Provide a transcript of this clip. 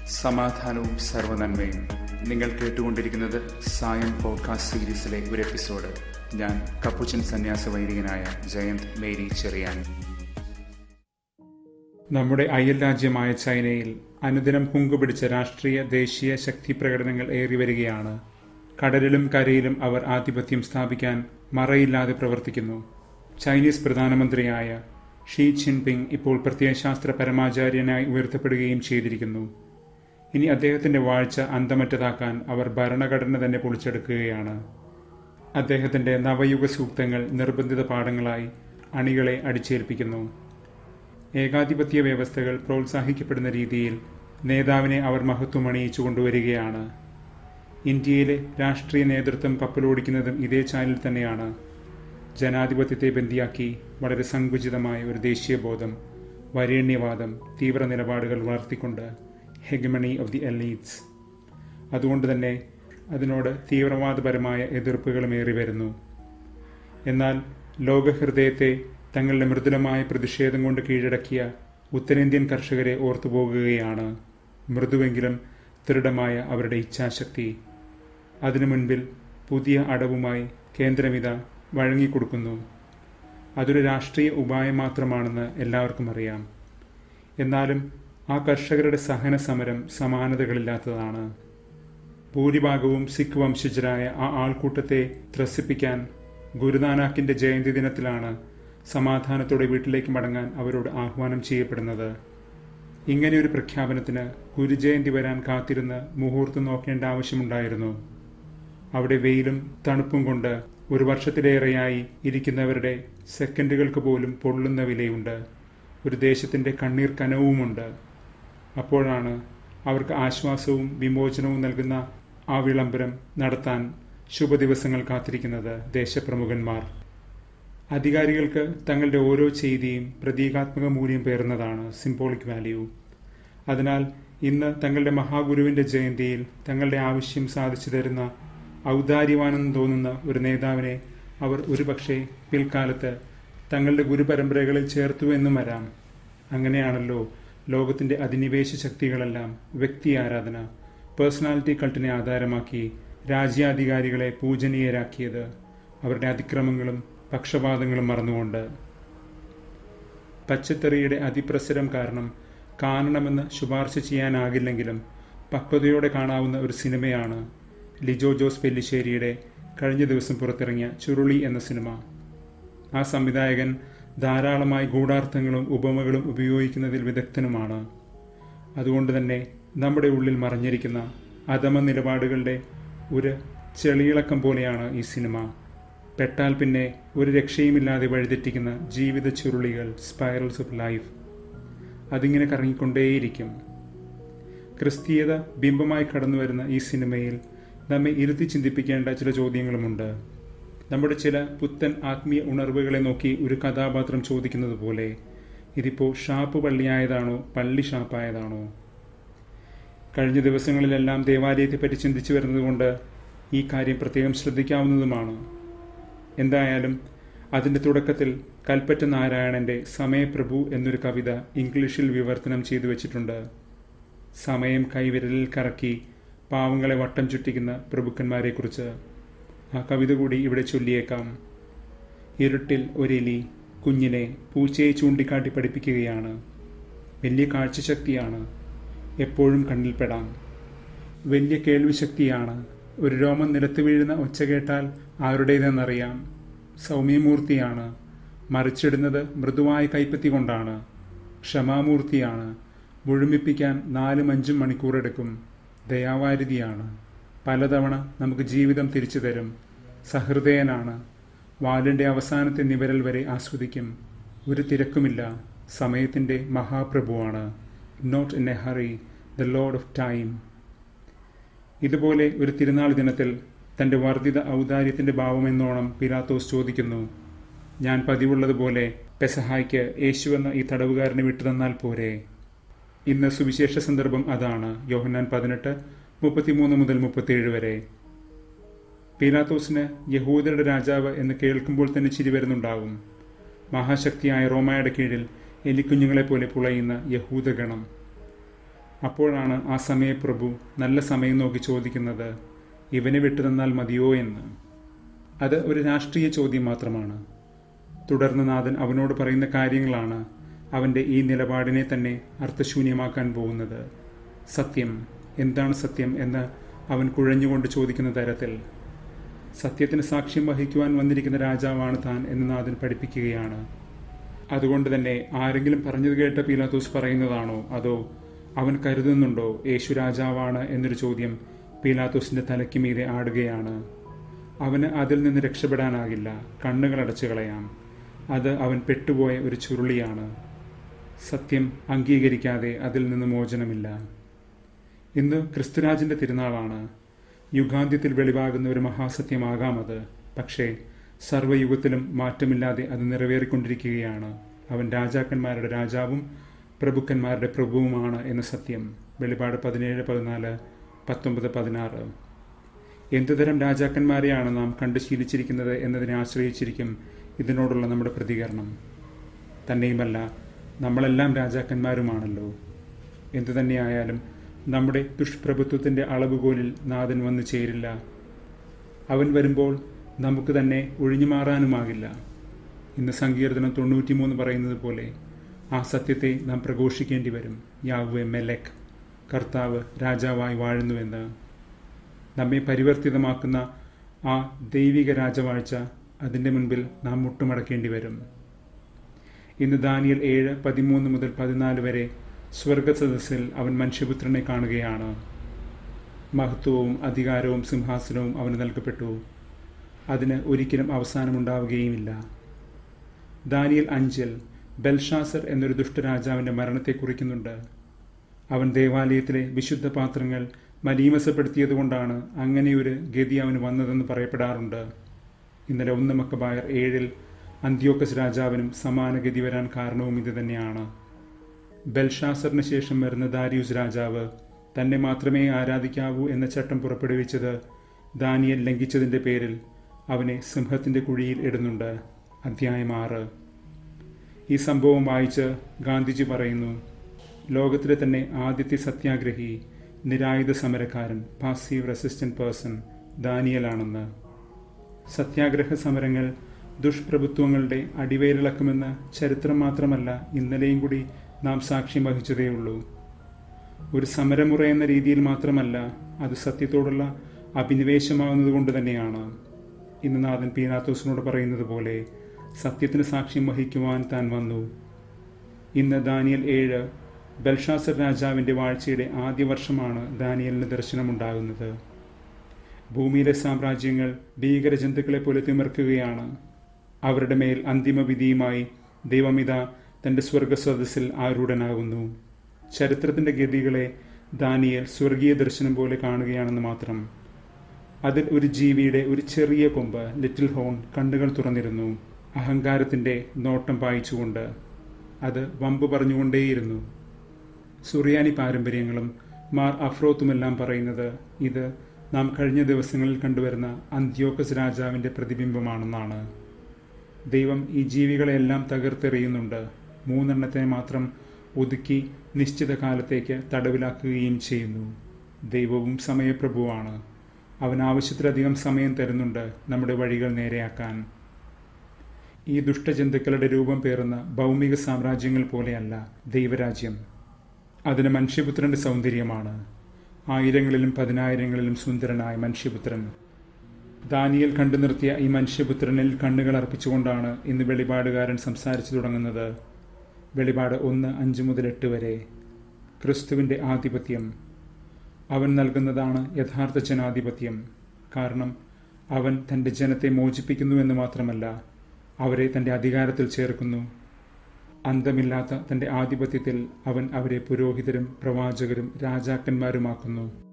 സമാധാനവും സർവനന്മയും നിങ്ങൾ കേട്ടുകൊണ്ടിരിക്കുന്നത് സായം പോഡ്കാസ്റ്റ് സീരീസിലെ ഒരു എപ്പിസോഡ് ഞാൻ കപ്പുച്ചൻ സന്യാസ വൈദികനായ ജയന്ത് മേരി ചെറിയാൻ നമ്മുടെ അയൽ രാജ്യമായ ചൈനയിൽ അനുദിനം ഹുങ്കുപിടിച്ച രാഷ്ട്രീയ ദേശീയ ശക്തി പ്രകടനങ്ങൾ ഏറി വരികയാണ് കടലിലും കരയിലും അവർ ആധിപത്യം സ്ഥാപിക്കാൻ മറയില്ലാതെ പ്രവർത്തിക്കുന്നു ചൈനീസ് പ്രധാനമന്ത്രിയായ ഷീ ജിൻപിങ് ഇപ്പോൾ പ്രത്യയശാസ്ത്ര പരമാചാര്യനായി ഉയർത്തപ്പെടുകയും ചെയ്തിരിക്കുന്നു ഇനി അദ്ദേഹത്തിന്റെ വാഴ്ച അന്തമറ്റതാക്കാൻ അവർ ഭരണഘടന തന്നെ പൊളിച്ചെടുക്കുകയാണ് അദ്ദേഹത്തിന്റെ നവയുഗ സൂക്തങ്ങൾ നിർബന്ധിത പാഠങ്ങളായി അണികളെ അടിച്ചേൽപ്പിക്കുന്നു ഏകാധിപത്യ വ്യവസ്ഥകൾ പ്രോത്സാഹിക്കപ്പെടുന്ന രീതിയിൽ നേതാവിനെ അവർ മഹത്വമണിയിച്ചു കൊണ്ടുവരികയാണ് ഇന്ത്യയിലെ രാഷ്ട്രീയ നേതൃത്വം കപ്പലോടിക്കുന്നതും ഇതേ ചാനൽ തന്നെയാണ് ജനാധിപത്യത്തെ ബന്ദിയാക്കി വളരെ സങ്കുചിതമായ ഒരു ദേശീയബോധം വരേണ്യവാദം തീവ്ര നിലപാടുകൾ വളർത്തിക്കൊണ്ട് ഹെഗമണി ഓഫ് ദി എലീറ്റ്സ് അതുകൊണ്ട് തന്നെ അതിനോട് തീവ്രവാദപരമായ എതിർപ്പുകളും ഏറി വരുന്നു എന്നാൽ ലോകഹൃദയത്തെ തങ്ങളുടെ മൃദുലമായ പ്രതിഷേധം കൊണ്ട് കീഴടക്കിയ ഉത്തരേന്ത്യൻ കർഷകരെ ഓർത്തുപോകുകയാണ് മൃദുവെങ്കിലും ദൃഢമായ അവരുടെ ഇച്ഛാശക്തി അതിനു മുൻപിൽ പുതിയ അടവുമായി കേന്ദ്രമിത വഴങ്ങിക്കൊടുക്കുന്നു അതൊരു രാഷ്ട്രീയ ഉപായം മാത്രമാണെന്ന് എല്ലാവർക്കും അറിയാം എന്നാലും ആ കർഷകരുടെ സഹന സമരം സമാനതകളില്ലാത്തതാണ് ഭൂരിഭാഗവും സിഖ് വംശജരായ ആ ആൾക്കൂട്ടത്തെ ത്രസിപ്പിക്കാൻ ഗുരുനാനാക്കിന്റെ ജയന്തി ദിനത്തിലാണ് സമാധാനത്തോടെ വീട്ടിലേക്ക് മടങ്ങാൻ അവരോട് ആഹ്വാനം ചെയ്യപ്പെടുന്നത് ഇങ്ങനെയൊരു പ്രഖ്യാപനത്തിന് ഗുരുജയന്തി വരാൻ കാത്തിരുന്ന് മുഹൂർത്തം നോക്കേണ്ട ആവശ്യമുണ്ടായിരുന്നു അവിടെ വെയിലും തണുപ്പും കൊണ്ട് ഒരു വർഷത്തിലേറെയായി ഇരിക്കുന്നവരുടെ സെക്കൻഡുകൾക്ക് പോലും പൊള്ളുന്ന വിലയുണ്ട് ഒരു ദേശത്തിന്റെ കണ്ണീർ കനവുമുണ്ട് അപ്പോഴാണ് അവർക്ക് ആശ്വാസവും വിമോചനവും നൽകുന്ന ആ വിളംബരം നടത്താൻ ശുഭദിവസങ്ങൾ കാത്തിരിക്കുന്നത് ദേശപ്രമുഖന്മാർ അധികാരികൾക്ക് തങ്ങളുടെ ഓരോ ചെയ്തിയും പ്രതീകാത്മക മൂല്യം പേറുന്നതാണ് സിംബോളിക് വാല്യൂ അതിനാൽ ഇന്ന് തങ്ങളുടെ മഹാഗുരുവിന്റെ ജയന്തിയിൽ തങ്ങളുടെ ആവശ്യം സാധിച്ചു തരുന്ന ഔദാര്യവാനെന്ന് തോന്നുന്ന ഒരു നേതാവിനെ അവർ ഒരുപക്ഷെ പിൽക്കാലത്ത് തങ്ങളുടെ ഗുരുപരമ്പരകളിൽ ചേർത്തു എന്നും വരാം അങ്ങനെയാണല്ലോ ലോകത്തിന്റെ അധിനിവേശ ശക്തികളെല്ലാം വ്യക്തി ആരാധന പേഴ്സണാലിറ്റി കൾട്ടിനെ ആധാരമാക്കി രാജ്യാധികാരികളെ പൂജനീയരാക്കിയത് അവരുടെ അതിക്രമങ്ങളും പക്ഷപാതങ്ങളും മറന്നുകൊണ്ട് പച്ചത്തെറിയുടെ അതിപ്രസരം കാരണം കാണണമെന്ന് ശുപാർശ ചെയ്യാനാകില്ലെങ്കിലും പക്വതയോടെ കാണാവുന്ന ഒരു സിനിമയാണ് ലിജോ ജോസ് പെല്ലിശ്ശേരിയുടെ കഴിഞ്ഞ ദിവസം പുറത്തിറങ്ങിയ ചുരുളി എന്ന സിനിമ ആ സംവിധായകൻ ധാരാളമായി ഗൂഢാർത്ഥങ്ങളും ഉപമകളും ഉപയോഗിക്കുന്നതിൽ വിദഗ്ധനുമാണ് അതുകൊണ്ട് തന്നെ നമ്മുടെ ഉള്ളിൽ മറഞ്ഞിരിക്കുന്ന അധമ നിലപാടുകളുടെ ഒരു ചെളിയിളക്കം പോലെയാണ് ഈ സിനിമ പെട്ടാൽ പിന്നെ ഒരു രക്ഷയുമില്ലാതെ വഴിതെറ്റിക്കുന്ന ജീവിത ചുരുളികൾ സ്പൈറൽസ് ഓഫ് ലൈഫ് അതിങ്ങനെ കറങ്ങിക്കൊണ്ടേയിരിക്കും ക്രിസ്തീയത ബിംബമായി കടന്നു വരുന്ന ഈ സിനിമയിൽ നമ്മെ ഇരുത്തി ചിന്തിപ്പിക്കേണ്ട ചില ചോദ്യങ്ങളുമുണ്ട് നമ്മുടെ ചില പുത്തൻ ആത്മീയ ഉണർവുകളെ നോക്കി ഒരു കഥാപാത്രം ചോദിക്കുന്നത് പോലെ ഇതിപ്പോൾ ഷാപ്പ് പള്ളിയായതാണോ പള്ളി ഷാപ്പായതാണോ കഴിഞ്ഞ ദിവസങ്ങളിലെല്ലാം ദേവാലയത്തെപ്പറ്റി ചിന്തിച്ചു വരുന്നതുകൊണ്ട് ഈ കാര്യം പ്രത്യേകം ശ്രദ്ധിക്കാവുന്നതുമാണ് എന്തായാലും അതിൻ്റെ തുടക്കത്തിൽ കൽപ്പറ്റ നാരായണന്റെ സമയപ്രഭു എന്നൊരു കവിത ഇംഗ്ലീഷിൽ വിവർത്തനം ചെയ്തു വെച്ചിട്ടുണ്ട് സമയം കൈവിരലിൽ കറക്കി പാവങ്ങളെ വട്ടം ചുറ്റിക്കുന്ന പ്രഭുക്കന്മാരെക്കുറിച്ച് ആ കവിത കൂടി ഇവിടെ ചൊല്ലിയേക്കാം ഇരുട്ടിൽ ഒരെലി കുഞ്ഞിനെ പൂച്ചയെ ചൂണ്ടിക്കാട്ടി പഠിപ്പിക്കുകയാണ് വലിയ കാഴ്ചശക്തിയാണ് എപ്പോഴും കണ്ണിൽപ്പെടാം വലിയ കേൾവിശക്തിയാണ് ഒരു രോമം നിലത്ത് വീഴുന്ന ഒച്ച കേട്ടാൽ ആരുടേതെന്നറിയാം സൗമ്യമൂർത്തിയാണ് മറിച്ചിടുന്നത് മൃദുവായ കൈപ്പത്തി കൊണ്ടാണ് ക്ഷമാമൂർത്തിയാണ് മുഴുമിപ്പിക്കാൻ നാലും അഞ്ചും മണിക്കൂറെടുക്കും ദയാവാരിതിയാണ് പലതവണ നമുക്ക് ജീവിതം തിരിച്ചു തരും സഹൃദയനാണ് വാലിൻ്റെ അവസാനത്തെ നിവരൽ വരെ ആസ്വദിക്കും ഒരു തിരക്കുമില്ല സമയത്തിൻ്റെ മഹാപ്രഭുവാണ് not in a hurry the lord of time ഇതുപോലെ ഒരു തിരുനാൾ ദിനത്തിൽ തൻ്റെ വർദ്ധിത ഔദാര്യത്തിൻ്റെ ഭാവമെന്നോണം പിലാത്തോസ് ചോദിക്കുന്നു ഞാൻ പതിവുള്ളതുപോലെ പെസഹായ്ക്ക് യേശുവെന്ന ഈ തടവുകാരനെ വിട്ടുതന്നാൽ പോരെ ഇന്ന് സുവിശേഷ സന്ദർഭം അതാണ് യോഹന്നാൻ പതിനെട്ട് മുപ്പത്തിമൂന്ന് മുതൽ മുപ്പത്തിയേഴ് വരെ പീലാത്തോസിന് യഹൂദരുടെ രാജാവ് എന്ന് കേൾക്കുമ്പോൾ തന്നെ ചിരി വരുന്നുണ്ടാകും മഹാശക്തിയായ റോമായുടെ കീഴിൽ എലിക്കുഞ്ഞുങ്ങളെപ്പോലെ പുളയുന്ന യഹൂദഗണം അപ്പോഴാണ് ആ സമയപ്രഭു നല്ല സമയം നോക്കി ചോദിക്കുന്നത് ഇവനെ വിട്ടുതന്നാൽ മതിയോ എന്ന് അത് ഒരു രാഷ്ട്രീയ ചോദ്യം മാത്രമാണ് തുടർന്ന് നാഥൻ അവനോട് പറയുന്ന കാര്യങ്ങളാണ് അവൻ്റെ ഈ നിലപാടിനെ തന്നെ അർത്ഥശൂന്യമാക്കാൻ പോകുന്നത് സത്യം എന്താണ് സത്യം എന്ന് അവൻ കുഴഞ്ഞുകൊണ്ട് ചോദിക്കുന്ന തരത്തിൽ സത്യത്തിന് സാക്ഷ്യം വഹിക്കുവാൻ വന്നിരിക്കുന്ന രാജാവാണ് താൻ എന്ന് നാഥൻ പഠിപ്പിക്കുകയാണ് അതുകൊണ്ട് തന്നെ ആരെങ്കിലും പറഞ്ഞത് കേട്ട പീലാത്തോസ് പറയുന്നതാണോ അതോ അവൻ കരുതുന്നുണ്ടോ യേശു രാജാവാണ് എന്നൊരു ചോദ്യം പീലാത്തോസിന്റെ തലയ്ക്ക് മീതെ ആടുകയാണ് അവന് അതിൽ നിന്ന് രക്ഷപ്പെടാനാകില്ല കണ്ണുകൾ അടച്ചു കളയാം അത് അവൻ പെട്ടുപോയ ഒരു ചുരുളിയാണ് സത്യം അംഗീകരിക്കാതെ അതിൽ നിന്ന് മോചനമില്ല ഇന്ന് ക്രിസ്തുരാജിന്റെ തിരുനാളാണ് യുഗാന്ത്യത്തിൽ വെളിവാകുന്ന ഒരു മഹാസത്യമാകാം അത് പക്ഷേ സർവ്വയുഗത്തിലും മാറ്റമില്ലാതെ അത് നിറവേറിക്കൊണ്ടിരിക്കുകയാണ് അവൻ രാജാക്കന്മാരുടെ രാജാവും പ്രഭുക്കന്മാരുടെ പ്രഭുവുമാണ് എന്ന സത്യം വെളിപാട് പതിനേഴ് പതിനാല് പത്തൊമ്പത് പതിനാറ് എന്തുതരം രാജാക്കന്മാരെയാണ് നാം കണ്ടു ശീലിച്ചിരിക്കുന്നത് എന്നതിനെ ആശ്രയിച്ചിരിക്കും ഇതിനോടുള്ള നമ്മുടെ പ്രതികരണം തന്നെയുമല്ല നമ്മളെല്ലാം രാജാക്കന്മാരുമാണല്ലോ എന്തു തന്നെയായാലും നമ്മുടെ ദുഷ്പ്രഭുത്വത്തിൻ്റെ അളവുകോലിൽ നാഥൻ വന്നു ചേരില്ല അവൻ വരുമ്പോൾ നമുക്ക് തന്നെ ഒഴിഞ്ഞു മാറാനുമാകില്ല ഇന്ന് സങ്കീർത്തനം തൊണ്ണൂറ്റിമൂന്ന് പറയുന്നത് പോലെ ആ സത്യത്തെ നാം പ്രഘോഷിക്കേണ്ടി വരും യാവെ മെലക് കർത്താവ് രാജാവായി വാഴുന്നുവെന്ന് നമ്മെ പരിവർത്തിതമാക്കുന്ന ആ ദൈവിക രാജവാഴ്ച അതിൻ്റെ മുൻപിൽ നാം മുട്ടുമടക്കേണ്ടി വരും ഇന്ന് ദാനിയൽ ഏഴ് പതിമൂന്ന് മുതൽ പതിനാല് വരെ സ്വർഗസദസ്സിൽ അവൻ മനുഷ്യപുത്രനെ കാണുകയാണ് മഹത്വവും അധികാരവും സിംഹാസനവും അവന് നൽകപ്പെട്ടു അതിന് ഒരിക്കലും അവസാനമുണ്ടാവുകയുമില്ല ദാനിയൽ അഞ്ചിൽ ബെൽഷാസർ എന്നൊരു ദുഷ്ടരാജാവിൻ്റെ മരണത്തെ കുറിക്കുന്നുണ്ട് അവൻ ദേവാലയത്തിലെ വിശുദ്ധ പാത്രങ്ങൾ മലീമസപ്പെടുത്തിയതുകൊണ്ടാണ് അങ്ങനെയൊരു ഗതി അവന് വന്നതെന്ന് പറയപ്പെടാറുണ്ട് ഇന്നലെ ഒന്ന് മക്കബായർ ഏഴിൽ അന്ത്യോക്കസ് രാജാവിനും സമാന ഗതി വരാൻ കാരണവും ഇത് തന്നെയാണ് ബെൽഷാസറിന് ശേഷം വരുന്ന ദാരിയൂസ് രാജാവ് തന്നെ മാത്രമേ ആരാധിക്കാവൂ എന്ന ചട്ടം പുറപ്പെടുവിച്ചത് ദാനിയൽ ലംഘിച്ചതിൻ്റെ പേരിൽ അവനെ സിംഹത്തിൻ്റെ കുഴിയിൽ ഇടുന്നുണ്ട് അധ്യായം ആറ് ഈ സംഭവം വായിച്ച് ഗാന്ധിജി പറയുന്നു ലോകത്തിലെ തന്നെ ആദ്യത്തെ സത്യാഗ്രഹി നിരായുധ സമരക്കാരൻ പാസീവ് റെസിസ്റ്റന്റ് പേഴ്സൺ ദാനിയലാണെന്ന് സത്യാഗ്രഹ സമരങ്ങൾ ദുഷ്പ്രഭുത്വങ്ങളുടെ അടിവേരിളക്കുമെന്ന് ചരിത്രം മാത്രമല്ല ഇന്നലെയും കൂടി നാം സാക്ഷ്യം വഹിച്ചതേയുള്ളൂ ഒരു സമരമുറ എന്ന രീതിയിൽ മാത്രമല്ല അത് സത്യത്തോടുള്ള അഭിനിവേശമാകുന്നത് കൊണ്ട് തന്നെയാണ് ഇന്ന് നാഥൻ പീനാത്തോസിനോട് പറയുന്നത് പോലെ സത്യത്തിന് സാക്ഷ്യം വഹിക്കുവാൻ താൻ വന്നു ഇന്ന് ദാനിയൽ ഏഴ് ബൽഷാസർ രാജാവിൻ്റെ വാഴ്ചയുടെ ആദ്യ വർഷമാണ് ദാനിയലിന് ദർശനമുണ്ടാകുന്നത് ഭൂമിയിലെ സാമ്രാജ്യങ്ങൾ ഭീകരജന്തുക്കളെ പോലെ തിമിർക്കുകയാണ് അവരുടെ മേൽ അന്തിമവിധിയുമായി ദൈവമിത തൻ്റെ സ്വർഗസ്വതസ്സിൽ ആരൂഢനാകുന്നു ചരിത്രത്തിൻ്റെ ഗതികളെ ദാനിയൽ സ്വർഗീയ ദർശനം പോലെ കാണുകയാണെന്ന് മാത്രം അതിൽ ഒരു ജീവിയുടെ ഒരു ചെറിയ കൊമ്പ് ലിറ്റിൽ ഹോൺ കണ്ണുകൾ തുറന്നിരുന്നു അഹങ്കാരത്തിൻ്റെ നോട്ടം പായിച്ചുകൊണ്ട് അത് വമ്പ് പറഞ്ഞുകൊണ്ടേയിരുന്നു സുറിയാനി പാരമ്പര്യങ്ങളും മാർ അഫ്രോത്തുമെല്ലാം പറയുന്നത് ഇത് നാം കഴിഞ്ഞ ദിവസങ്ങളിൽ കണ്ടുവരുന്ന അന്ത്യോക്കസ് രാജാവിൻ്റെ പ്രതിബിംബമാണെന്നാണ് ദൈവം ഈ ജീവികളെല്ലാം തകർത്തെറിയുന്നുണ്ട് മൂന്നെണ്ണത്തെ മാത്രം ഒതുക്കി നിശ്ചിത കാലത്തേക്ക് തടവിലാക്കുകയും ചെയ്യുന്നു ദൈവവും സമയപ്രഭുവാണ് അവൻ ആവശ്യത്തിലധികം സമയം തരുന്നുണ്ട് നമ്മുടെ വഴികൾ നേരെയാക്കാൻ ഈ ദുഷ്ടജന്തുക്കളുടെ രൂപം പേറുന്ന ഭൗമിക സാമ്രാജ്യങ്ങൾ പോലെയല്ല ദൈവരാജ്യം അതിന് മനുഷ്യപുത്രന്റെ സൗന്ദര്യമാണ് ആയിരങ്ങളിലും പതിനായിരങ്ങളിലും സുന്ദരനായ മനുഷ്യപുത്രൻ ദാനിയൽ കണ്ടു നിർത്തിയ ഈ മനുഷ്യപുത്രനിൽ കണ്ണുകൾ അർപ്പിച്ചുകൊണ്ടാണ് ഇന്ന് വെളിപാടുകാരൻ സംസാരിച്ചു തുടങ്ങുന്നത് വെളിപാട് ഒന്ന് അഞ്ച് മുതൽ എട്ട് വരെ ക്രിസ്തുവിൻ്റെ ആധിപത്യം അവൻ നൽകുന്നതാണ് യഥാർത്ഥ ജനാധിപത്യം കാരണം അവൻ തൻ്റെ ജനത്തെ മോചിപ്പിക്കുന്നു എന്ന് മാത്രമല്ല അവരെ തൻ്റെ അധികാരത്തിൽ ചേർക്കുന്നു അന്തമില്ലാത്ത തൻ്റെ ആധിപത്യത്തിൽ അവൻ അവരെ പുരോഹിതരും പ്രവാചകരും രാജാക്കന്മാരുമാക്കുന്നു